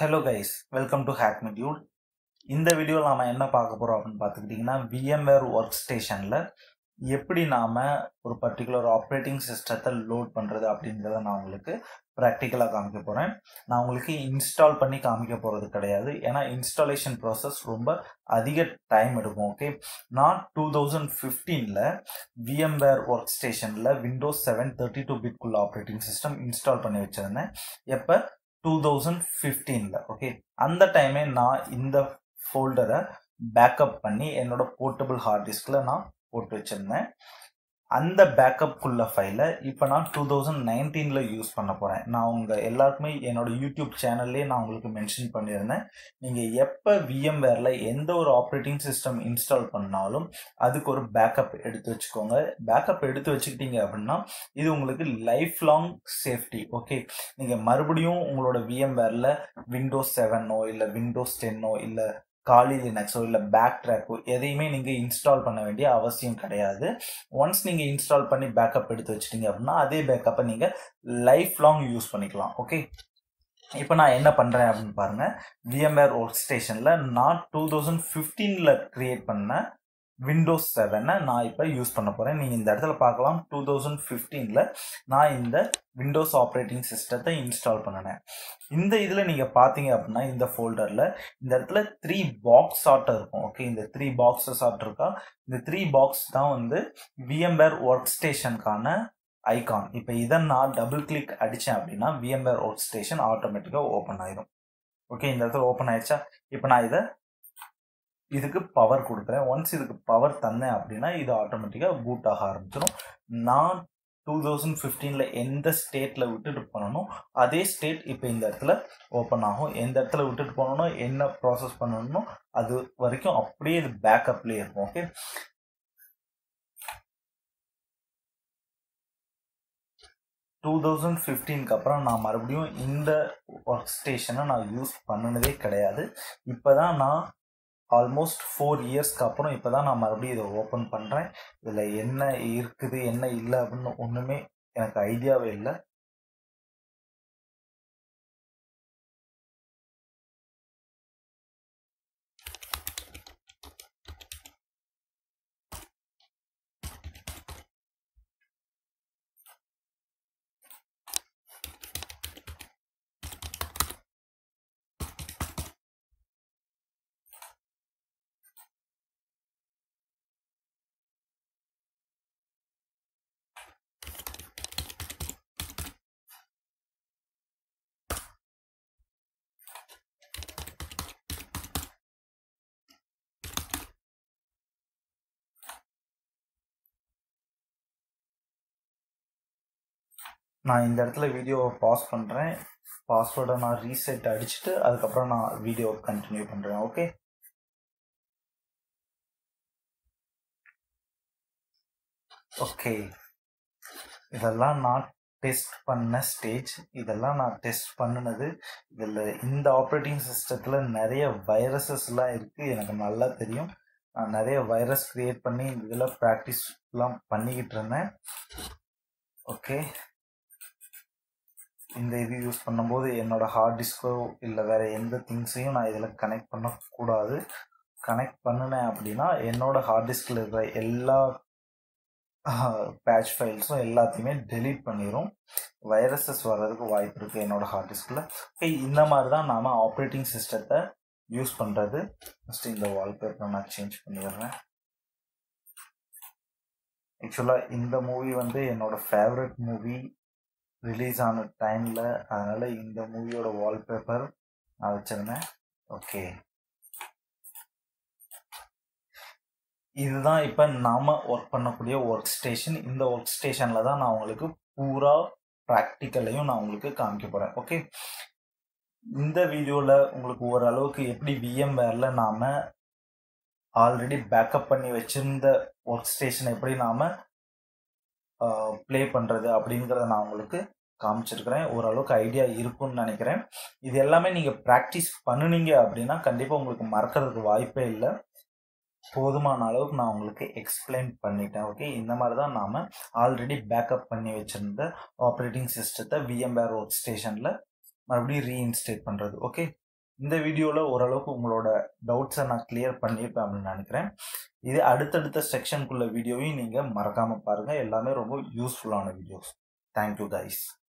hello guys welcome to hack module இந்த வீடியோவில் நாம் என்ன பார்க்க போகிறோம் அப்படின்னு பார்த்துக்கிட்டிங்கன்னா விஎம்வேர் ஒர்க் ஸ்டேஷனில் எப்படி நாம் ஒரு பர்டிகுலர் ஆப்ரேட்டிங் சிஸ்டத்தை லோட் பண்ணுறது அப்படின்றத நான் உங்களுக்கு ப்ராக்டிக்கலாக காமிக்க போகிறேன் நான் உங்களுக்கு இன்ஸ்டால் பண்ணி காமிக்க போகிறது கிடையாது ஏன்னா இன்ஸ்டாலேஷன் ப்ராசஸ் ரொம்ப அதிக டைம் எடுக்கும் ஓகே நான் டூ தௌசண்ட் ஃபிஃப்டீனில் VMware work station Windows seven thirty two பிட்குள்ள ஆப்ரேட்டிங் சிஸ்டம் இன்ஸ்டால் பண்ணி வச்சுருந்தேன் எப்போ டூ தௌசண்ட் ஃபிஃப்டீனில் ஓகே அந்த டைமே நான் இந்த ஃபோல்டரை பேக்கப் பண்ணி என்னோட போர்ட்டபிள் ஹார்ட் டிஸ்கில் நான் போட்டு வச்சுருந்தேன் அந்த பேக்கப்புள்ள ஃபைலை இப்போ நான் டூ தௌசண்ட் நைன்டீனில் யூஸ் பண்ண போகிறேன் நான் உங்கள் எல்லாருக்குமே என்னோட யூடியூப் சேனல்லே நான் உங்களுக்கு மென்ஷன் பண்ணியிருந்தேன் நீங்கள் எப்போ விஎம்வேரில் எந்த ஒரு ஆப்ரேட்டிங் சிஸ்டம் இன்ஸ்டால் பண்ணாலும் அதுக்கு ஒரு பேக்கப் எடுத்து வச்சுக்கோங்க பேக்கப் எடுத்து வச்சுக்கிட்டீங்க அப்படின்னா இது உங்களுக்கு லைஃப் லாங் சேஃப்டி ஓகே நீங்கள் மறுபடியும் உங்களோட விஎம்வேரில் விண்டோஸ் செவனோ இல்லை விண்டோஸ் டென்னோ இல்லை காலி லினக்ஸோ இல்லை பேக் ட்ராக்கோ எதையுமே நீங்கள் இன்ஸ்டால் பண்ண வேண்டிய அவசியம் கிடையாது ஒன்ஸ் நீங்கள் இன்ஸ்டால் பண்ணி பேக்கப் எடுத்து வச்சிட்டீங்க அப்படின்னா அதே பேக்கப்பை நீங்கள் லைஃப் லாங் யூஸ் பண்ணிக்கலாம் ஓகே இப்போ நான் என்ன பண்ணுறேன் அப்படின்னு பாருங்கள் விஎம்வேர் ஒர்க் ஸ்டேஷனில் நான் டூ தௌசண்ட் ஃபிஃப்டீனில் க்ரியேட் பண்ண விண்டோஸ் செவனை நான் இப்போ யூஸ் பண்ண போகிறேன் நீங்கள் இந்த இடத்துல பார்க்கலாம் டூ தௌசண்ட் ஃபிஃப்டீனில் நான் இந்த விண்டோஸ் ஆப்ரேட்டிங் சிஸ்டத்தை இன்ஸ்டால் பண்ணினேன் இந்த இதில் நீங்கள் பார்த்தீங்க அப்படின்னா இந்த ஃபோல்டரில் இந்த இடத்துல த்ரீ பாக்ஸ் ஆட்டம் இருக்கும் ஓகே இந்த த்ரீ பாக்ஸஸ் ஆட் இருக்கா இந்த த்ரீ பாக்ஸ் தான் வந்து விஎம்வேர் ஒர்க் ஸ்டேஷனுக்கான ஐகான் இப்போ இதை நான் டபுள் கிளிக் அடித்தேன் அப்படின்னா விஎம்வேர் ஒர்க் ஸ்டேஷன் ஆட்டோமேட்டிக்காக ஓப்பன் ஆயிடும் ஓகே இந்த இடத்துல ஓப்பன் ஆயிடுச்சா இப்போ நான் இதை இதுக்கு பவர் கொடுக்குறேன் ஒன்ஸ் இதுக்கு பவர் தந்தேன் அப்படின்னா இது ஆட்டோமேட்டிக்காக பூட் ஆக ஆரம்பிச்சிடும் நான் டூ தௌசண்ட் ஃபிஃப்டீனில் எந்த ஸ்டேட்டில் விட்டுட்டு போனனோ அதே ஸ்டேட் இப்போ இந்த இடத்துல ஓப்பன் ஆகும் எந்த இடத்துல விட்டுட்டு போனனோ என்ன ப்ராசஸ் பண்ணணுமோ அது வரைக்கும் அப்படியே இது பேக்கப்லேயே இருக்கும் ஓகே டூ தௌசண்ட் ஃபிஃப்டீனுக்கு அப்புறம் நான் மறுபடியும் இந்த ஒர்க் ஸ்டேஷனை நான் யூஸ் பண்ணினதே கிடையாது இப்போ தான் நான் ஆல்மோஸ்ட் ஃபோர் இயர்ஸ்க்கு அப்புறம் இப்போ தான் நான் மறுபடியும் இதை ஓப்பன் பண்ணுறேன் இதில் என்ன இருக்குது என்ன இல்லை அப்படின்னு ஒன்றுமே எனக்கு ஐடியாவே இல்லை நான் இந்த இடத்துல வீடியோவை பாஸ் பண்ணுறேன் பாஸ்வேர்டை நான் ரீசெட் அடிச்சுட்டு அதுக்கப்புறம் நான் வீடியோ கண்டினியூ பண்ணுறேன் ஓகே ஓகே இதெல்லாம் நான் டெஸ்ட் பண்ண ஸ்டேஜ் இதெல்லாம் நான் டெஸ்ட் பண்ணினது இதில் இந்த ஆப்ரேட்டிங் சிஸ்டத்தில் நிறைய வைரஸஸ்லாம் இருக்குது எனக்கு நல்லா தெரியும் நான் நிறைய வைரஸ் க்ரியேட் பண்ணி இதில் ப்ராக்டிஸ்லாம் பண்ணிக்கிட்டு இருந்தேன் ஓகே இந்த இது யூஸ் பண்ணும்போது என்னோட ஹார்ட் டிஸ்கோ இல்லை வேறு எந்த திங்ஸையும் நான் இதில் கனெக்ட் பண்ணக்கூடாது கனெக்ட் பண்ணினேன் அப்படின்னா என்னோட ஹார்ட் டிஸ்கில் இருக்கிற எல்லா பேட்ச் ஃபைல்ஸும் எல்லாத்தையுமே டெலீட் பண்ணிடும் வைரஸஸ் வர்றதுக்கு வாய்ப்பு இருக்குது என்னோட ஹார்ட் டிஸ்கில் ஓகே இந்த மாதிரி தான் நாம் ஆப்ரேட்டிங் சிஸ்டத்தை யூஸ் பண்ணுறது ஃபஸ்ட்டு இந்த வால்பேப்பரை நான் சேஞ்ச் பண்ணிடுறேன் ஆக்சுவலாக இந்த மூவி வந்து என்னோட ஃபேவரட் மூவி ரிலீஸ் ஆன டைமில் அதனால் இந்த மூவியோட வால்பேப்பர் நான் வச்சுருந்தேன் ஓகே இதுதான் இப்போ நாம் ஒர்க் பண்ணக்கூடிய ஒர்க் ஸ்டேஷன் இந்த ஒர்க் ஸ்டேஷனில் தான் நான் உங்களுக்கு பூரா ப்ராக்டிக்கலையும் நான் உங்களுக்கு காமிக்க போகிறேன் ஓகே இந்த வீடியோவில் உங்களுக்கு ஓரளவுக்கு எப்படி விஎம்வேரில் நாம் ஆல்ரெடி பேக்கப் பண்ணி வச்சுருந்த ஒர்க் ஸ்டேஷன் எப்படி நாம் ப்ளே பண்ணுறது அப்படிங்கிறத நான் உங்களுக்கு காமிச்சிருக்கிறேன் ஓரளவுக்கு ஐடியா இருக்கும்னு நினைக்கிறேன் இது எல்லாமே நீங்கள் ப்ராக்டிஸ் பண்ணுனீங்க அப்படின்னா கண்டிப்பாக உங்களுக்கு மறக்கிறதுக்கு வாய்ப்பே இல்லை போதுமான அளவுக்கு நான் உங்களுக்கு எக்ஸ்பிளைன் பண்ணிட்டேன் ஓகே இந்த மாதிரி தான் நாம் ஆல்ரெடி பேக்கப் பண்ணி வச்சுருந்த ஆப்ரேட்டிங் சிஸ்டத்தை விஎம்வேர் ஒர்க் ஸ்டேஷனில் மறுபடியும் ரீஇன்ஸ்டேட் பண்ணுறது ஓகே இந்த வீடியோவில் ஓரளவுக்கு உங்களோட டவுட்ஸை நான் கிளியர் பண்ணியிருப்பேன் அப்படின்னு நினைக்கிறேன் இது அடுத்தடுத்த செக்ஷனுக்குள்ள வீடியோவையும் நீங்கள் மறக்காமல் பாருங்கள் எல்லாமே ரொம்ப யூஸ்ஃபுல்லான வீடியோஸ் தேங்க்யூ கைஸ்